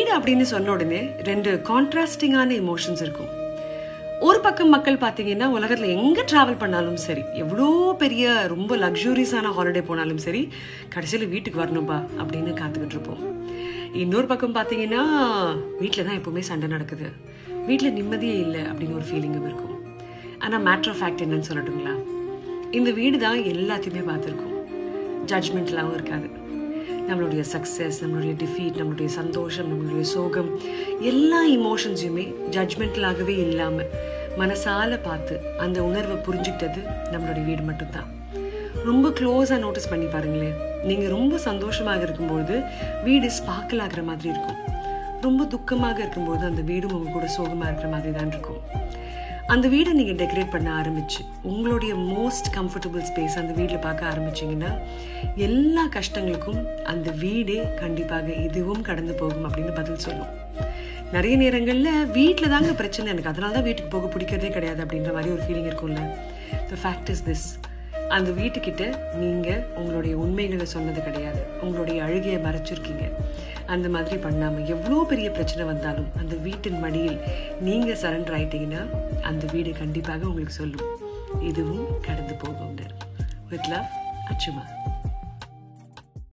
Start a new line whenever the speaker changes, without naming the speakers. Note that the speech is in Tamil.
வீடு அப்படின்னு சொன்ன உடனே ரெண்டு கான்ட்ராஸ்டிங்கான எமோஷன்ஸ் இருக்கும் ஒரு பக்கம் மக்கள் பார்த்தீங்கன்னா உலகத்தில் எங்கே ட்ராவல் பண்ணாலும் சரி எவ்வளோ பெரிய ரொம்ப லக்ஸூரியஸான ஹாலிடே போனாலும் சரி கடைசியில் வீட்டுக்கு வரணும்பா அப்படின்னு காத்துக்கிட்டு இருப்போம் இன்னொரு பக்கம் பார்த்தீங்கன்னா வீட்டில் தான் எப்பவுமே சண்டை நடக்குது வீட்டில் நிம்மதியே இல்லை அப்படின்னு ஒரு ஃபீலிங்கும் இருக்கும் ஆனால் மேட்ரு ஆஃப் ஃபேக்ட் என்னன்னு சொல்லட்டுங்களா இந்த வீடு தான் எல்லாத்தையுமே பார்த்துருக்கும் ஜட்ஜ்மெண்ட்லாவும் இருக்காது நம்மளுடைய சக்ஸஸ் நம்மளுடைய டிஃபீட் நம்மளுடைய சந்தோஷம் நம்மளுடைய சோகம் எல்லா இமோஷன்ஸையுமே ஜட்ஜ்மெண்டலாகவே இல்லாமல் மனசால பார்த்து அந்த உணர்வை புரிஞ்சுக்கிட்டது நம்மளுடைய வீடு மட்டும்தான் ரொம்ப க்ளோஸாக நோட்டீஸ் பண்ணி பாருங்களேன் நீங்கள் ரொம்ப சந்தோஷமாக இருக்கும்போது வீடு ஸ்பார்க்கிள் ஆகிற மாதிரி இருக்கும் ரொம்ப துக்கமாக இருக்கும்போது அந்த வீடும் உங்க கூட சோகமாக இருக்கிற மாதிரி தான் இருக்கும் அந்த வீடை நீங்கள் டெக்கரேட் பண்ண ஆரம்பிச்சு உங்களுடைய மோஸ்ட் கம்ஃபர்டபுள் ஸ்பேஸ் அந்த வீட்டில் பார்க்க ஆரம்பிச்சிங்கன்னா எல்லா கஷ்டங்களுக்கும் அந்த வீடே கண்டிப்பாக இதுவும் கடந்து போகும் அப்படின்னு பதில் சொல்லும் நிறைய நேரங்களில் வீட்டில் தாங்க பிரச்சனை எனக்கு அதனால தான் வீட்டுக்கு போக பிடிக்கிறதே கிடையாது அப்படின்ற மாதிரி ஒரு ஃபீலிங் இருக்கும்ல த ஃபேக்ட் இஸ் திஸ் அந்த வீட்டுக்கிட்ட நீங்கள் உங்களுடைய உண்மைகளை சொன்னது கிடையாது உங்களுடைய அழுகையை மறைச்சிருக்கீங்க அந்த மாதிரி பண்ணாமல் எவ்வளோ பெரிய பிரச்சனை வந்தாலும் அந்த வீட்டின் மடியில் நீங்கள் சரண்டர் ஆயிட்டீங்கன்னா அந்த வீடு கண்டிப்பாக உங்களுக்கு சொல்லும் இதுவும் கடந்து போகும் வித் லவ் அச்சுமா